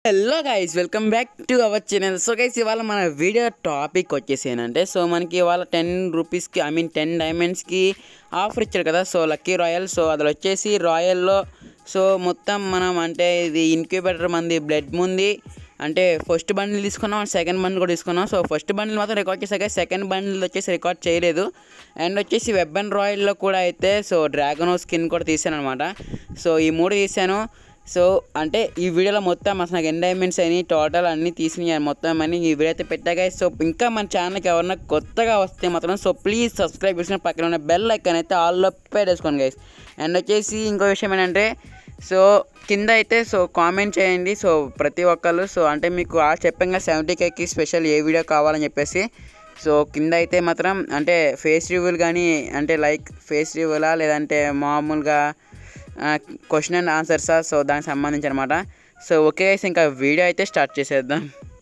Hello guys welcome back to our channel so guys ఇవాళ మన video topic వచ్చేసి ఏంటంటే సో మనకి ఇవాళ టెన్ రూపీస్కి ఐ మీన్ టెన్ డైమండ్స్కి ఆఫర్ ఇచ్చారు కదా సో లక్కీ రాయల్ సో అది వచ్చేసి రాయల్లో సో మొత్తం మనం అంటే ఇది ఇన్క్యూబేటర్ మంది బ్లడ్ ముంది అంటే ఫస్ట్ బండిల్ తీసుకున్నాం సెకండ్ బండిల్ కూడా తీసుకున్నాం సో ఫస్ట్ బండిల్ మాత్రం రికార్డ్ చేశాక సెకండ్ బండిల్ వచ్చేసి రికార్డ్ చేయలేదు అండ్ వచ్చేసి వెబ్ అండ్ రాయల్లో కూడా అయితే సో డ్రాగన్ స్కిన్ కూడా తీసాను అనమాట సో ఈ మూడు తీసాను సో అంటే ఈ వీడియోలో మొత్తం అసలు నాకు ఎండైమెంట్స్ అని టోటల్ అన్నీ తీసినాయి మొత్తం అని ఈ వీడియో అయితే పెట్టాగా సో ఇంకా మన ఛానల్కి ఎవరన్నా కొత్తగా వస్తే మాత్రం సో ప్లీజ్ సబ్స్క్రైబ్ చేసిన పక్కన ఉన్న బెల్ ఐకాన్ అయితే ఆల్లో పెట్టేసుకోండి గైస్ అండ్ వచ్చేసి ఇంకో విషయం ఏంటంటే సో కింద అయితే సో కామెంట్ చేయండి సో ప్రతి ఒక్కళ్ళు సో అంటే మీకు ఆ చెప్పంగా సెవెంటీ కేకి స్పెషల్ ఏ వీడియో కావాలని చెప్పేసి సో కింద అయితే మాత్రం అంటే ఫేస్ రివ్యూలు కానీ అంటే లైక్ ఫేస్ రివ్యూలా లేదంటే మామూలుగా క్వశ్చన్ అండ్ ఆన్సర్సా సో దానికి సంబంధించి అనమాట సో ఓకే guys, ఇంకా వీడియో అయితే స్టార్ట్ చేసేద్దాం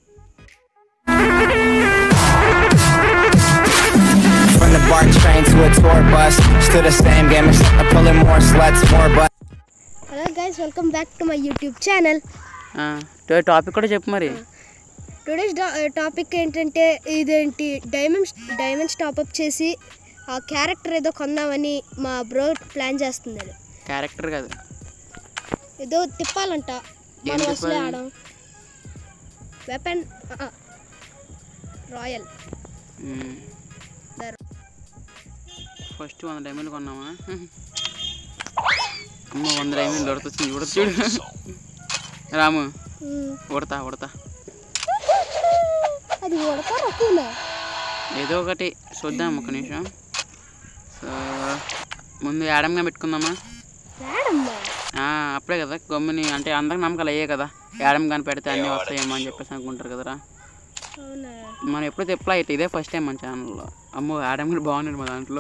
From the BART train to a tour bus, still the same game, except I'm pulling more sluts, more butts. Hello guys welcome back to my YouTube channel topic కూడా చెప్పు మరి today's topic ఏంటంటే ఇదేంటి diamonds diamonds top-up చేసి ఆ character ఏదో కొందామని మా బ్రో ప్లాన్ చేస్తున్నాడు క్యారెక్టర్ కాదు ఏదో తిప్పాలంట ఏం మనం అసలే తిప్పాలి? ఆడం వెపన్ రాయల్ ఫస్ట్ వంద డైమండ్లు కొన్నామా అమ్మ వంద డైమండ్లు ఉడతొచ్చింది ఉడత చూడు రాము ఉడతా ఉడతా అది ఉడతా రకూనా ఏదో ఒకటి చూద్దాం ఒక నిమిషం సో ముందు యాడంగా పెట్టుకుందామా రాడమ్మా ఆ, అప్పుడే కదా గమ్ముని అంటే అందరికి నమ్మకాలు అయ్యే కదా యాడం కానీ పెడితే అన్నీ వస్తాయేమో అని చెప్పేసి అనుకుంటారు కదరా అవునా మనం ఎప్పుడు తెప్పలా అయితే ఇదే ఫస్ట్ టైం మన ఛానల్లో అమ్మో యాడం కూడా బాగున్నాడు మా దాంట్లో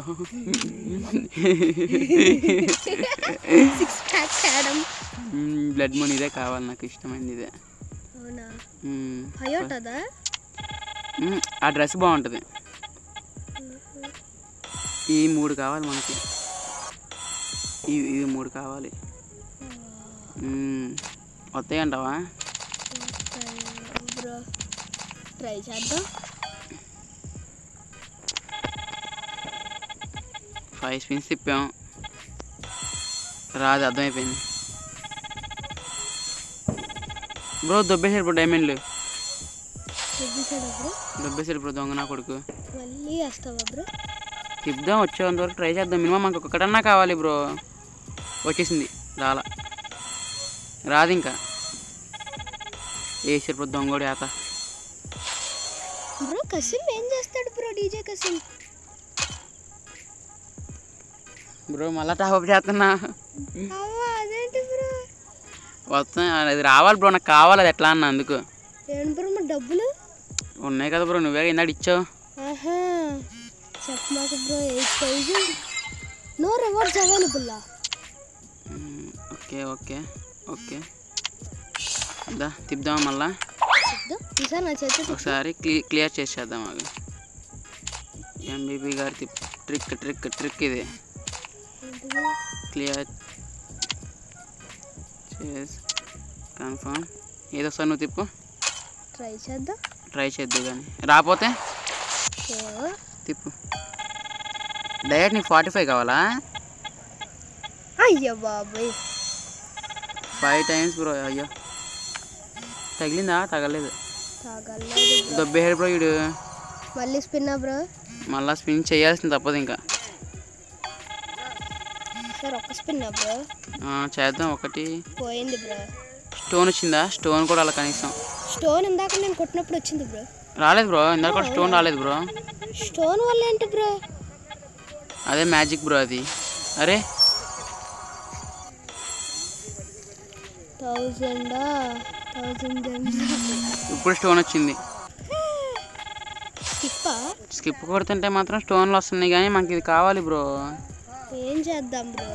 సిక్స్ ప్యాక్ రాడం బ్లడ్ మనీ ఇదే కావాలి నాకు ఇష్టమైంది ఇదే అవునా మ్మ్. హయోటదా మ్మ్. ఆ డ్రెస్ బాగుంటుంది ఈ మూడు కావాలి మనకి ఇవి ఇవి మూడు కావాలి మ్మ్. వస్తాయంటావా బ్రో ట్రై చేద్దాం ఫైవ్ స్పిన్స్ తిప్పాం రాదు అర్థమైపోయింది బ్రో దొబ్బేసారు బ్రో డైమండ్లు చూపించాడు బ్రో దొబ్బేసారు బ్రో దొంగ నా కొడుకు మళ్ళీ వేస్తావా బ్రో తిప్పుదాం వచ్చేంత వరకు ట్రై చేద్దాం మినిమం మనకు ఒక్కటన్నా కావాలి బ్రో వచ్చేసింది రాలా రాదు ఇంకా వేసారు బ్రో దొంగోడి ఆత బ్రో కసిం ఏం చేస్తాడు బ్రో డీజే కసిం బ్రో మళ్ళా టాప్ చేస్తున్నా అవ్వా అదేంటి బ్రో వస్తా అది రావాలి బ్రో నాకు కావాలి అది ఎట్లా అన్న అందుకు ఏంటి బ్రో మా డబ్బులు ఉన్నాయి కదా బ్రో నువ్వే ఇందాక ఇచ్చావు ఆహా చెప్ప మాకు bro eight thousand no rewards available hmm. Okay okay okay దా తిప్పుదాం మళ్ళా చెప్దాం ఈసారి నా చేతి ఒకసారి క్లీ క్లియర్ చేసేద్దాం అది ఎంబీబీ గారి తిప్ ట్రిక్ ట్రిక్ ట్రిక్ ఇది క్లియర్ చేసి కన్ఫర్మ్ ఏదో సార్ నువ్వు తిప్పు ట్రై చేద్దాం ట్రై చేద్దు కానీ రాకపోతే ఓ, తిప్పు డైరెక్ట్ నీకు ఫార్టీ ఫైవ్ కావాలా అయ్యో బాబాయ్ ఫైవ్ టైమ్స్ బ్రో అయ్యో తగిలిందా తగలేదు తాగలేదు బ్రో దొబ్బేహాడు బ్రో వీడు మళ్ళీ స్పిన్ బ్రో మళ్ళీ స్పిన్ చేయాల్సింది తప్పదు ఇంకా సార్ ఒక్క స్పిన్ బ్రో ఆ, చేద్దాం ఒకటి పోయింది బ్రో స్టోన్ వచ్చిందా స్టోన్ కూడా అలా కనీసం స్టోన్ ఇందాక నేను కొట్టినప్పుడు వచ్చింది బ్రో రాలేదు బ్రో ఇందాక కూడా స్టోన్ రాలేదు బ్రో స్టోన్ వల్ల ఏంటి బ్రో అదే మ్యాజిక్ బ్రో అది అరే థౌజండా థౌజండ్ ఇప్పుడు స్టోన్ వచ్చింది స్కిప్పా స్కిప్ కొడుతుంటే మాత్రం స్టోన్లు వస్తున్నాయి కానీ మనకి ఇది కావాలి బ్రో ఏం చేద్దాం బ్రో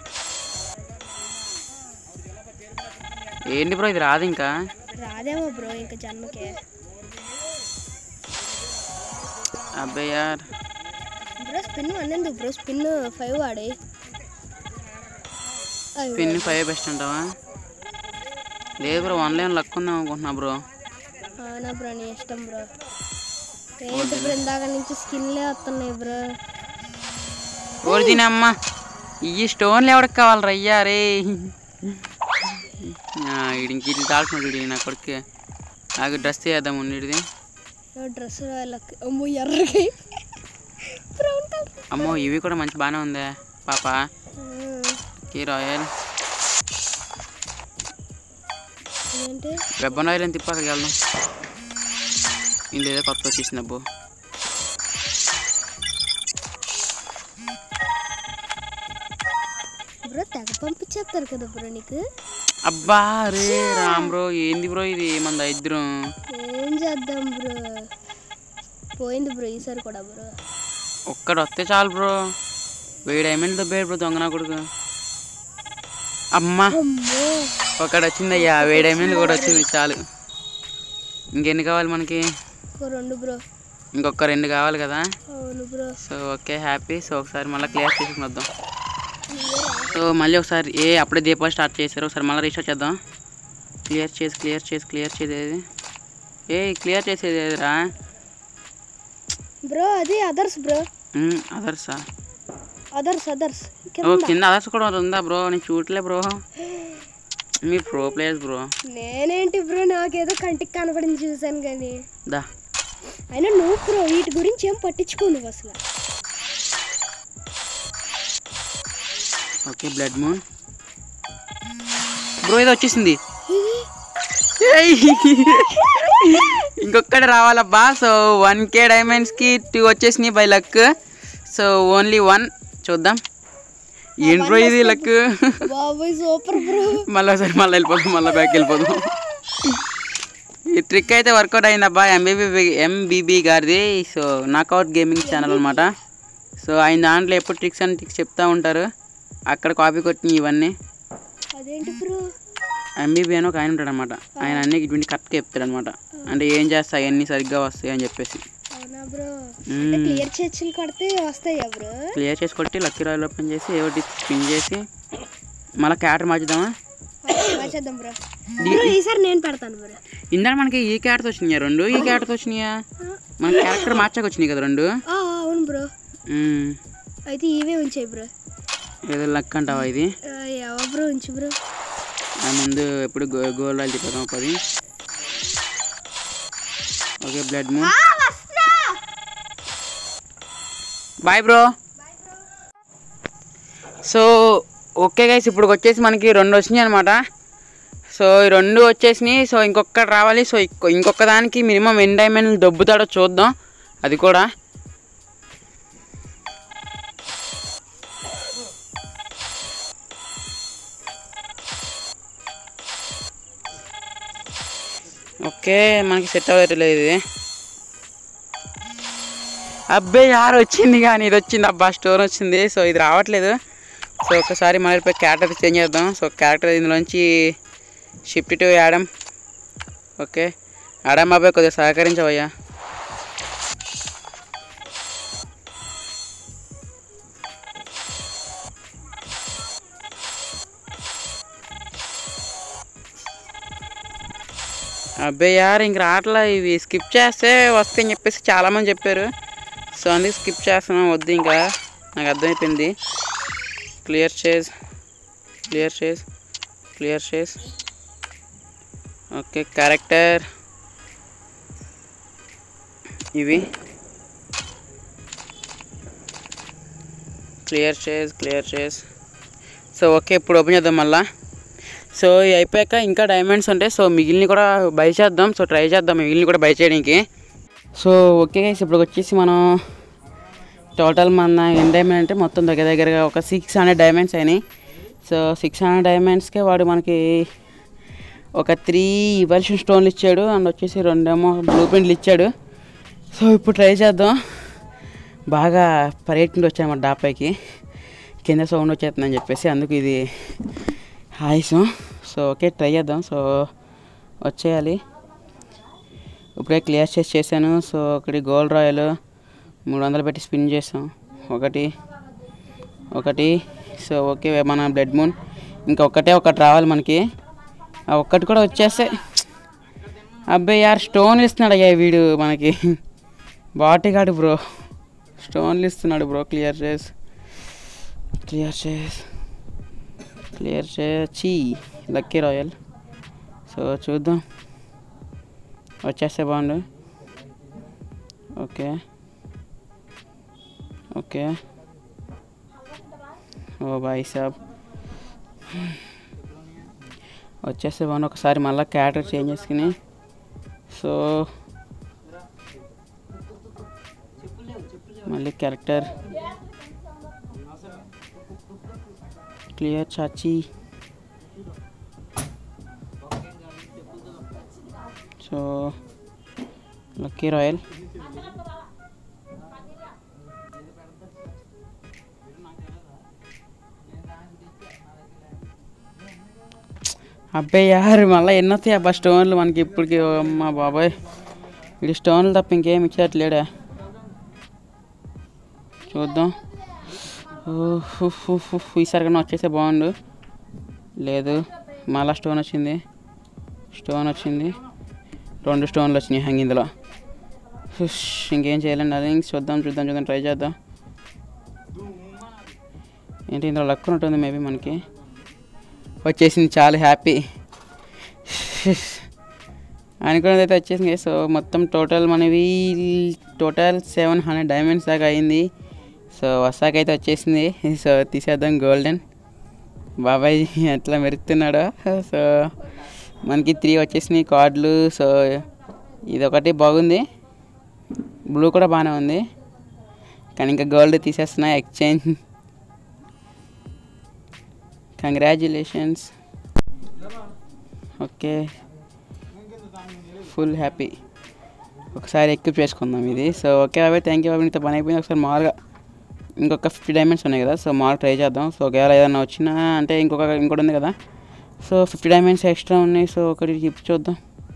ఏంటి బ్రో ఇది రాదు ఇంకా రాదేమో బ్రో ఇంకా జన్మకే అబ్బాయి యార్ బ్రో స్పిన్ అన్నెందుకు బ్రో స్పిన్ ఫైవ్ వాడి పిన్ ఫైవ్ బెస్ట్ అంటావా లేదు బ్రో వన్ లైన్ లక్ ఉందాం అనుకుంటున్నా బ్రో అవునా బ్రో నీ ఇష్టం బ్రో ఏంటి బ్రో ఇందాక నుంచి స్కిన్లే వస్తున్నాయి బ్రో ఓడి తినే అమ్మ ఈ స్టోన్లు ఎవరికి కావాలి రయ్యా రే ఇంక ఇది తాడుతున్నాడు నా కొడుకు నాకు డ్రెస్ చేద్దాం ఉండేది డ్రెస్ లక్ అమ్మో ఎర్రగా బ్రౌన్ కలర్ అమ్మో ఇవి కూడా మంచి బాగానే ఉందే పాప కీ రాయల్ ఏంటి వెబ్బన్ రాయల్ అని తిప్పి అక్కడికి వెళ్దాం ఇందులో కొత్త వచ్చేసింది అబ్బో బ్రో తెగ పంపించేస్తారు కదా బ్రో నీకు అబ్బా రే రామ్ బ్రో ఏంది బ్రో ఇది మన ఇద్దరం ఏం చేద్దాం బ్రో పోయింది బ్రో ఈసారి కూడా బ్రో ఒక్కడు వస్తే చాలు బ్రో వెయ్యి డైమండ్ దొబ్బాడు బ్రో దొంగ నా కొడుకు అమ్మా అమ్మో ఒకడు వచ్చిందయ్యా వెయ్యి డైమండ్ కూడా వచ్చింది చాలు ఇంకెన్ని కావాలి మనకి ఇంకో రెండు బ్రో ఇంకొక రెండు కావాలి కదా అవును bro so okay happy so ఒకసారి మళ్ళీ క్లియర్ చేసుకుని వద్దాం సో మళ్ళీ ఒకసారి ఏ అప్పుడే దీపావళి స్టార్ట్ చేశారు ఒకసారి మళ్ళీ రీస్టార్ట్ చేద్దాం క్లియర్ చేసి క్లియర్ చేసి క్లియర్ చేసేది ఏ క్లియర్ చేసేది ఏదిరా బ్రో అది అదర్స్ బ్రో అదర్సా అదర్స్ అదర్స్ ఓ కింద అదర్స్ కూడా ఉందా బ్రో నేను చూడలే బ్రో మీ ప్రో ప్లేయర్స్ బ్రో నేనేంటి బ్రో నాకేదో కంటికి కనపడింది చూసాను కానీ దా అయినా నువ్వు బ్రో వీటి గురించి ఏం పట్టించుకో నువ్వు అసలు ఓకే బ్లడ్ మూన్ బ్రో ఇది వచ్చేసింది ఇది ఏయ్! ఇంకొకటి రావాలబ్బా సో వన్ కే డైమండ్స్కి టూ వచ్చేసినాయి by luck so only one చూద్దాం ఏం బ్రో ఇది లక్ బాబోయ్ సూపర్ బ్రో మళ్ళీ ఒకసారి మళ్ళీ వెళ్ళిపోదాం మళ్ళీ బ్యాక్ వెళ్ళిపోదాం ఈ ట్రిక్ అయితే వర్కౌట్ అయిందబ్బా ఎంబీబీ ఎంబీబీ గారిది సో నాకౌట్ గేమింగ్ ఛానల్ అనమాట సో ఆయన దాంట్లో ఎప్పుడు ట్రిక్స్ అండ్ ట్రిక్స్ చెప్తా ఉంటారు అక్కడ కాపీ కొట్టిన ఇవన్నీ అదేంటి బ్రో ఎంబీబీ అని ఒక ఆయన ఉంటాడు అనమాట ఆయన అన్ని ఇటువంటి కరెక్ట్గా చెప్తాడు అనమాట అంటే ఏం చేస్తాయి అన్నీ సరిగ్గా వస్తాయి అని చెప్పేసి అవునా బ్రో అంటే క్లియర్ చర్చిలు కొడితే వస్తాయా బ్రో క్లియర్ చేసి కొట్టి లక్కీ రాయల్ ఓపెన్ చేసి ఏదో స్పిన్ చేసి మళ్ళీ క్యాటర్ మార్చుదామా చేద్దాం బ్రో బ్రో ఈసారి నేను పెడతాను బ్రో ఇందాక మనకి ఈ క్యారెట్స్ వచ్చినాయా రెండు ఈ క్యారెట్స్ వచ్చినాయా మన క్యారెక్టర్ మార్చాక వచ్చినాయి కదా రెండు ఆ, అవును బ్రో మ్మ్. అయితే ఇవే ఉంచాయి బ్రో ఏదో లక్ అంటావా ఇది ఆ, ఎవ బ్రో ఉంచు బ్రో ఆ ముందు ఎప్పుడు గో గోల్డ్ రాయల్ తిప్పుదాం పది okay blood moon boy bro so okay guys ఇప్పుడు వచ్చేసి మనకి రెండు వచ్చినాయి అనమాట సో ఈ రెండు వచ్చేసినాయి సో ఇంకొకటి రావాలి సో ఇంకొ- ఇంకొక దానికి మినిమం ఎన్ని డైమండ్లు దొబ్బుతాడో చూద్దాం అది కూడా ఓకే మనకి సెట్ అవ్వట్లేదు ఇది అబ్బే యారు వచ్చింది కానీ ఇది వచ్చింది అబ్బా స్టోర్ వచ్చింది సో ఇది రావట్లేదు సో ఒకసారి మళ్ళీ పోయి క్యారెక్టర్ చేంజ్ చేద్దాం సో క్యారెక్టర్ ఇందులోంచి shift to Adam okay Adam బాబాయ్ కొద్దిగా సహకరించవయ్యా అబ్బాయి యార్ ఇంక రావట్లే ఇవి స్కిప్ చేస్తే వస్తాయని చెప్పేసి చాలామంది చెప్పారు సో అందుకే స్కిప్ చేస్తున్నాం వద్దు ఇంకా నాకు అర్థమైపోయింది క్లియర్ చేస్ క్లియర్ చేస్ క్లియర్ చేస్ ఓకే క్యారెక్టర్ ఇవి క్లియర్ చేస్ క్లియర్ చేస్ సో ఓకే ఇప్పుడు ఓపెన్ చేద్దాం మళ్ళా సో ఇవి అయిపోయాక ఇంకా డైమండ్స్ ఉంటాయి సో మిగిలిన కూడా బై చేద్దాం సో ట్రై చేద్దాం మిగిలిన కూడా బై చేయడానికి సో ఓకే గైస్ ఇప్పుడు వచ్చేసి మనం టోటల్ మన ఎన్ని డైమండ్ అంటే మొత్తం దగ్గర దగ్గరగా ఒక సిక్స్ హండ్రెడ్ డైమండ్స్ అయినాయి సో సిక్స్ హండ్రెడ్ డైమండ్స్కే వాడు మనకి ఒక త్రీ ఇవల్షన్ స్టోన్లు ఇచ్చాడు అండ్ వచ్చేసి రెండేమో బ్లూ ప్రింట్లు ఇచ్చాడు సో ఇప్పుడు ట్రై చేద్దాం బాగా పర్యటనకి వచ్చాయన్నమాట డాపైకి కింద సౌండ్ వచ్చేస్తుందని చెప్పేసి అందుకు ఇది హాయిసం సో ఓకే ట్రై చేద్దాం సో వచ్చేయాలి ఇప్పుడే క్లియర్ చేసి చేశాను సో ఒకటి గోల్డ్ రాయల్ మూడు వందలు పెట్టి స్పిన్ చేసాం ఒకటి ఒకటి సో ఓకే మన బ్లడ్ మూన్ ఇంకా ఒకటే ఒకటి రావాలి మనకి ఆ ఒక్కటి కూడా వచ్చేస్తే అబ్బాయి యార్ స్టోన్లు ఇస్తున్నాడు అయ్యా వీడు మనకి బాటిగాడు బ్రో స్టోన్లు ఇస్తున్నాడు బ్రో క్లియర్ చేసి క్లియర్ చేసి క్లియర్ చేసి లక్కీ రాయల్ సో చూద్దాం వచ్చేస్తే బాగుండు ఓకే ఓకే ఓ బాయ్ సాబ్ వచ్చేస్తే బాగుండు ఒకసారి మళ్ళీ క్యారెక్టర్ చేంజ్ చేసుకుని సో మళ్ళీ క్యారెక్టర్ క్లియర్ చాచి సో లక్కీ రాయల్ అబ్బాయి యారు మళ్ళీ ఎన్ని వస్తాయి అబ్బా స్టోన్లు మనకి ఇప్పటికి ఓ అమ్మ బాబాయ్ వీడి స్టోన్లు తప్ప ఇంకేం ఇచ్చేట్లేడా చూద్దాం ఊహ్ ఉఫ్ ఉఫ్ ఉఫ్. ఈసారి కన్నా వచ్చేస్తే బాగుండు లేదు మళ్ళా స్టోన్ వచ్చింది స్టోన్ వచ్చింది రెండు స్టోన్లు వచ్చినాయి హంగ్ ఇందులో హుష్, ఇంకేం చేయాలండి అది ఇంక చూద్దాం చూద్దాం చూద్దాం ట్రై చేద్దాం ఏంటి ఇందులో లక్ ఉంటుంది మేబీ మనకి వచ్చేసింది చాలా హ్యాపీ అనుకున్నది అయితే వచ్చేసింది సో మొత్తం టోటల్ మనవి టోటల్ సెవెన్ హండ్రెడ్ డైమండ్స్ దాకా అయింది సో వస్తాకైతే వచ్చేసింది సో తీసేద్దాం గోల్డెన్ బాబాయ్ ఎట్లా మెరుస్తున్నాడో సో మనకి త్రీ వచ్చేసినాయి కార్డులు సో ఇది ఒకటి బాగుంది బ్లూ కూడా బాగానే ఉంది కానీ ఇంకా గోల్డ్ తీసేస్తున్నా exchange congratulations okay full happy ఒకసారి ఎక్విప్ చేసుకుందాం ఇది సో ఓకే బాబాయ్ థ్యాంక్ యూ బాబాయ్ నీతో పని అయిపోయింది ఒకసారి మామూలుగా ఇంకొక ఫిఫ్టీ డైమండ్స్ ఉన్నాయి కదా సో మామూలుగా ట్రై చేద్దాం సో ఒకవేళ ఏదైనా వచ్చినా అంటే ఇంకొక ఇంకోటి ఉంది కదా సో ఫిఫ్టీ డైమండ్స్ ఎక్స్ట్రా ఉన్నాయి సో ఒకటి ఇప్పి చూద్దాం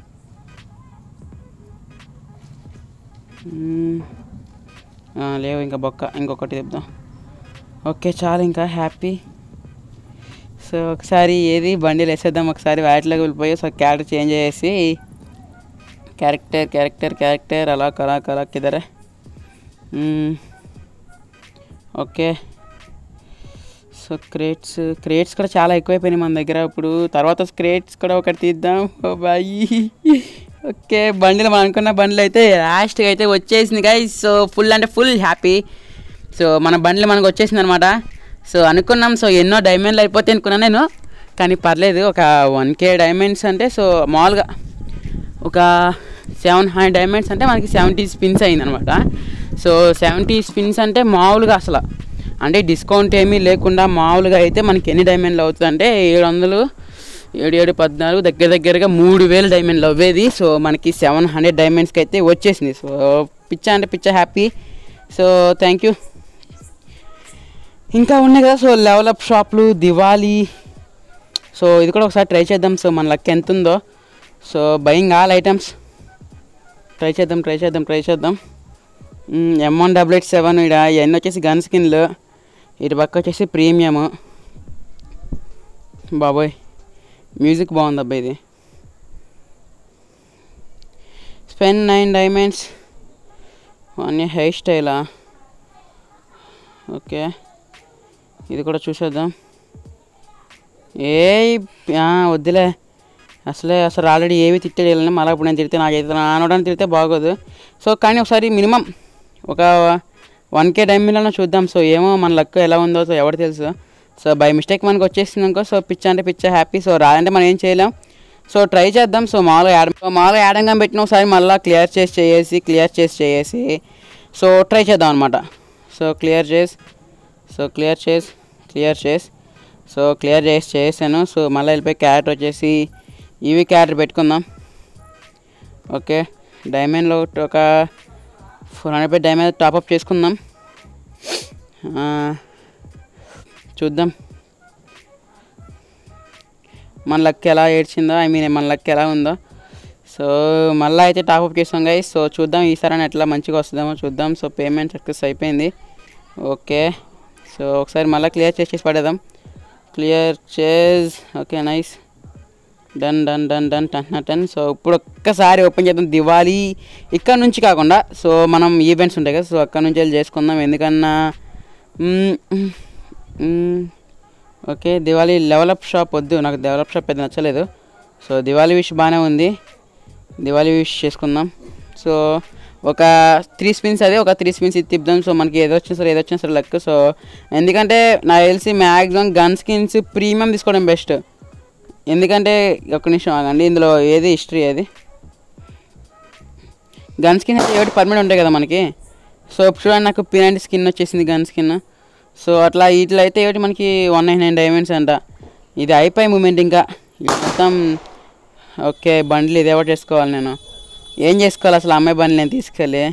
మ్మ్. ఆ, లేవు ఇంకా బొక్క ఇంకొకటి చెప్దాం ఓకే చాలు ఇంకా హ్యాపీ సో ఒకసారి ఏది బండిలు వేసేద్దాం ఒకసారి వాటిలోకి వెళ్ళిపోయి సో క్యారెక్టర్ చేంజ్ చేసి క్యారెక్టర్ క్యారెక్టర్ క్యారెక్టర్ అలా కలా కలా కిదరే hmm. Okay so crates crates కూడా చాలా ఎక్కువైపోయినాయి మన దగ్గర ఇప్పుడు తర్వాత క్రేట్స్ కూడా ఒకటి తీద్దాం ఓ బాయి ఓకే బండిలు మనం అనుకున్న బండ్లు అయితే లాస్ట్గా అయితే వచ్చేసింది గైస్ సో ఫుల్ అంటే ఫుల్ హ్యాపీ సో మన బండ్లు మనకు వచ్చేసింది అనమాట సో అనుకున్నాం సో ఎన్నో డైమండ్లు అయిపోతాయి అనుకున్నాను నేను కానీ పర్లేదు ఒక వన్ కే డైమండ్స్ అంటే సో మామూలుగా ఒక సెవెన్ హండ్రెడ్ డైమండ్స్ అంటే మనకి సెవెంటీ స్పిన్స్ అయిందనమాట సో సెవెంటీ స్పిన్స్ అంటే మామూలుగా అసలు అంటే డిస్కౌంట్ ఏమీ లేకుండా మామూలుగా అయితే మనకి ఎన్ని డైమండ్లు అవుతుంది అంటే ఏడు వందలు ఏడు ఏడు పద్నాలుగు దగ్గర దగ్గరగా మూడు వేలు డైమండ్లు అవ్వేది సో మనకి సెవెన్ హండ్రెడ్ డైమండ్స్కి అయితే వచ్చేసింది సో పిచ్చ అంటే పిచ్చ హ్యాపీ సో థ్యాంక్ యూ ఇంకా ఉన్నాయి కదా సో లెవలప్ షాప్లు దివాళీ సో ఇది కూడా ఒకసారి ట్రై చేద్దాం సో మన లక్ ఎంత ఉందో so buying all items try చేద్దాం ట్రై చేద్దాం ట్రై చేద్దాం M one double eight seven ఇక్కడ ఇవన్నీ వచ్చేసి గన్ స్కిన్లు ఇటు పక్క వచ్చేసి ప్రీమియము బాబోయ్ మ్యూజిక్ బాగుంది అబ్బాయి ఇది spin nine diamonds one hair స్టైలా ఓకే ఇది కూడా చూసేద్దాం ఏ వద్దులే అసలే అసలు ఆల్రెడీ ఏవి తిట్టాడు వెళ్ళినా మళ్ళీ ఇప్పుడు నేను తిడితే నాకైతే నానడానికి తిడితే బాగోదు సో కానీ ఒకసారి మినిమం ఒక వన్ కే డైమింగ్లో చూద్దాం సో ఏమో మన లక్ ఎలా ఉందో సో ఎవరు తెలుసు సో బై మిస్టేక్ మనకు వచ్చేసింది అనుకో సో పిచ్చ అంటే పిచ్చ హ్యాపీ సో రాదంటే మనం ఏం చేయలేం సో ట్రై చేద్దాం సో మామూలుగా యాడ్ మామూలుగా యాడంగా పెట్టిన ఒకసారి మళ్ళీ క్లియర్ చేసి చేసి క్లియర్ చేసి చేసి సో ట్రై చేద్దాం అనమాట సో క్లియర్ చేసి సో క్లియర్ చేసి క్లియర్ చేసి సో క్లియర్ చేసి చేసాను సో మళ్ళీ వెళ్ళిపోయి క్యారెట్ వచ్చేసి ఇవి క్యారెట్ పెట్టుకుందాం ఓకే డైమండ్లో ఒక ఫోర్ హండ్రెడ్ డైమండ్ టాప్అప్ చేసుకుందాం ఆ, చూద్దాం మన లక్ ఎలా ఏడ్చిందో ఐ మీన్ మన లక్ ఎలా ఉందో సో మళ్ళీ అయితే టాప్అప్ చేస్తాం గైస్ సో చూద్దాం ఈసారి ఎట్లా మంచిగా వస్తుందేమో చూద్దాం సో పేమెంట్ సక్సెస్ అయిపోయింది ఓకే సో ఒకసారి మళ్ళీ క్లియర్ చేసి పడేద్దాం క్లియర్ చేజ్ okay nice done done done done done done so ఇప్పుడు ఒక్కసారి ఓపెన్ చేద్దాం దివాళీ ఇక్కడ నుంచి కాకుండా సో మనం ఈవెంట్స్ ఉంటాయి కదా సో అక్కడ నుంచి వెళ్ళి చేసుకుందాం ఎందుకన్నా hmm, hmm, okay Diwali develop shop వద్దు నాకు డెవలప్ షాప్ పెద్ద నచ్చలేదు సో దివాళీ విష్ బాగానే ఉంది దివాళీ విష్ చేసుకుందాం సో ఒక త్రీ స్పిన్స్ అదే ఒక త్రీ స్పిన్స్ ఇది తిప్పుదాం సో మనకి ఏదో వచ్చినా సరే ఏదో వచ్చినా సరే లక్ సో ఎందుకంటే నాకు తెలిసి మ్యాక్సిమం గన్ స్కిన్స్ ప్రీమియం తీసుకోవడం బెస్ట్ ఎందుకంటే ఒక నిమిషం ఆగండి ఇందులో ఏది హిస్టరీ ఏది గన్ స్కిన్ అయితే ఏమిటి పర్మనెంట్ ఉంటాయి కదా మనకి సో ఇప్పుడు చూడండి నాకు పినాంటి స్కిన్ వచ్చేసింది గన్ స్కిన్ సో అట్లా వీటిలో అయితే ఏమిటి మనకి వన్ నైన్ నైన్ డైమండ్స్ అంట ఇది అయిపోయి మూమెంట్ ఇంకా ఇది మొత్తం ఓకే బండ్లు ఇది ఎవరు చేసుకోవాలి నేను ఏం చేసుకోవాలి అసలు అమ్మాయి బండ్లు నేను తీసుకెళ్ళి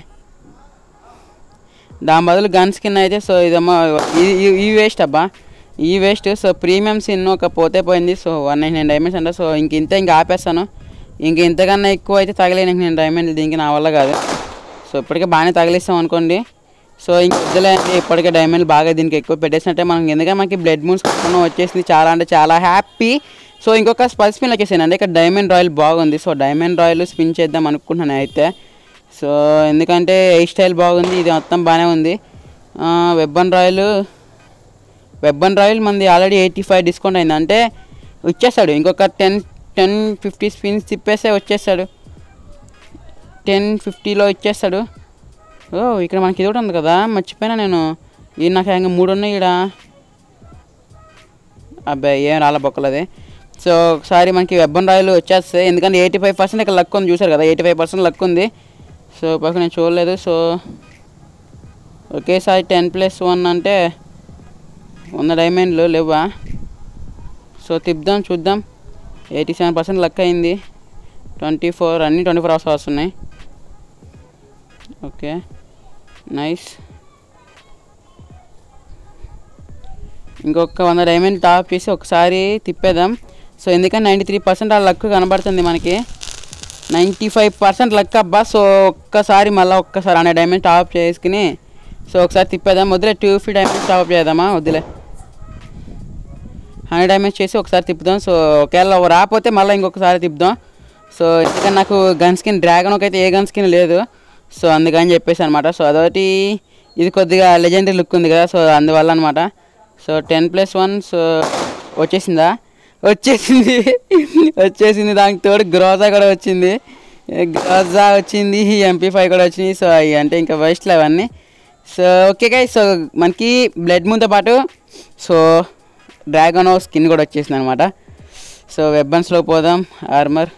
దాని బదులు గన్ స్కిన్ అయితే సో ఇదమ్మా ఈ- ఈ- ఈ వేస్ట్ అబ్బా ఈ వేస్ట్ సో ప్రీమియం సిన్ ఒక పోతే పోయింది so one nine nine diamonds అంట సో ఇంక ఇంత ఇంకా ఆపేస్తాను ఇంక ఇంతకన్నా ఎక్కువ అయితే తగలేను ఇంక నేను డైమండ్ దీనికి నా వల్ల కాదు సో ఇప్పటికే బాగానే తగిలిస్తాం అనుకోండి సో ఇంక వద్దులే అంటే ఇప్పటికే డైమండ్ బాగా దీనికి ఎక్కువ పెట్టేసినట్టే మనం ఎందుకంటే మనకి బ్లడ్ మూన్స్ కట్టుకున్నాం వచ్చేసింది చాలా అంటే చాలా హ్యాపీ సో ఇంకొక స్పల్ స్పిన్ వచ్చేసాను అంటే ఇక్కడ డైమండ్ రాయల్ బాగుంది సో డైమండ్ రాయల్ స్పిన్ చేద్దాం అనుకుంటున్నాను అయితే సో ఎందుకంటే హెయిర్ స్టైల్ బాగుంది ఇది మొత్తం బాగానే ఉంది వెబ్బన్ రాయల్ వెబ్బన్ రాయల్ మనది ఆల్రెడీ ఎయిటీ ఫైవ్ డిస్కౌంట్ అయింది అంటే వచ్చేస్తాడు ఇంకొక టెన్ టెన్ ఫిఫ్టీ స్పిన్స్ తిప్పేస్తే వచ్చేస్తాడు టెన్ ఫిఫ్టీలో ఇచ్చేస్తాడు ఓ ఇక్కడ మనకి ఇది ఒకటి ఉంది కదా మర్చిపోయినా నేను ఈ నాకు ఇంకా మూడు ఉన్నాయి ఇక్కడ అబ్బాయి ఏం రాల బొక్కలది సో ఒకసారి మనకి వెబ్బన్ రాయలు వచ్చేస్తాయి ఎందుకంటే ఎయిటీ ఫైవ్ పర్సెంట్ ఇక్కడ లక్ ఉంది చూసారు కదా ఎయిటీ ఫైవ్ పర్సెంట్ లక్ ఉంది సో పక్క నేను చూడలేదు సో ఒకేసారి టెన్ ప్లస్ వన్ అంటే వంద డైమండ్లు లేవా సో తిప్పుదాం చూద్దాం ఎయిటీ సెవెన్ పర్సెంట్ లక్ అయింది ట్వంటీ ఫోర్ అన్నీ ట్వంటీ ఫోర్ అవర్స్ వస్తున్నాయి ఓకే నైస్ ఇంకొక వంద డైమండ్ టాప్ చేసి ఒకసారి తిప్పేద్దాం సో ఎందుకంటే నైంటీ త్రీ పర్సెంట్ ఆ లక్ కనబడుతుంది మనకి నైంటీ ఫైవ్ పర్సెంట్ లక్ అబ్బా సో ఒక్కసారి మళ్ళీ ఒక్కసారి హండ్రెడ్ డైమండ్ టాప్ చేసుకుని సో ఒకసారి తిప్పేద్దాం వద్దులే టూ ఫిఫ్టీ డైమండ్స్ టాప్ చేద్దామా వద్దులే హండ్రెడ్ డైమండ్స్ చేసి ఒకసారి తిప్పుదాం సో ఒకవేళ రాకపోతే మళ్ళీ ఇంకొకసారి తిప్పుదాం సో ఎందుకంటే నాకు గన్ స్కిన్ డ్రాగన్ అయితే ఏ గన్ స్కిన్ లేదు సో అందుకని చెప్పేసి అనమాట సో అదొకటి ఇది కొద్దిగా లెజెండరీ లుక్ ఉంది కదా సో అందువల్ల అనమాట so ten plus one so వచ్చేసిందా వచ్చేసింది వచ్చేసింది దానికి తోడు గ్రోజా కూడా వచ్చింది గ్రోజా వచ్చింది ఎంపీ ఫైవ్ కూడా వచ్చింది సో అవి అంటే ఇంకా వేస్ట్లు అవన్నీ సో ఓకే గై సో మనకి బ్లడ్ మూన్తో పాటు సో డ్రాగన్ స్కిన్ కూడా వచ్చేసింది అనమాట సో వెబ్బన్స్లో పోదాం ఆర్మర్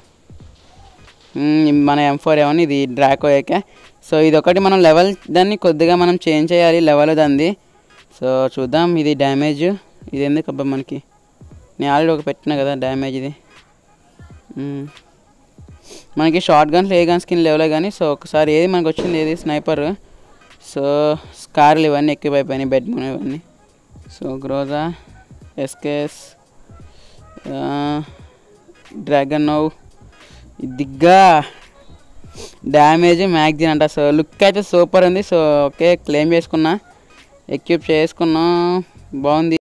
మన ఎం ఫోర్ ఏమని ఇది డ్రాకో ఏకే సో ఇది ఒకటి మనం లెవెల్ దాన్ని కొద్దిగా మనం చేంజ్ చేయాలి లెవెల్ దాన్ని సో చూద్దాం ఇది డ్యామేజ్ ఇది ఎందుకు అబ్బా మనకి నేను ఆల్రెడీ ఒక పెట్టిన కదా డ్యామేజ్ ఇది మ్మ్. మనకి షార్ట్ గన్స్ ఏ గన్ స్కిన్ లేవలే కానీ సో ఒకసారి ఏది మనకు వచ్చింది ఏది స్నైపర్ సో స్కార్లు ఇవన్నీ ఎక్కువ అయిపోయినాయి బెడ్ మూన్ ఇవన్నీ so Groza SKS dragon now దిగ్గా డ్యామేజ్ మ్యాగ్జిన్ అంట సో లుక్ అయితే సూపర్ ఉంది సో ఓకే క్లెయిమ్ చేసుకున్నా ఎక్విప్ చేసుకున్నా బాగుంది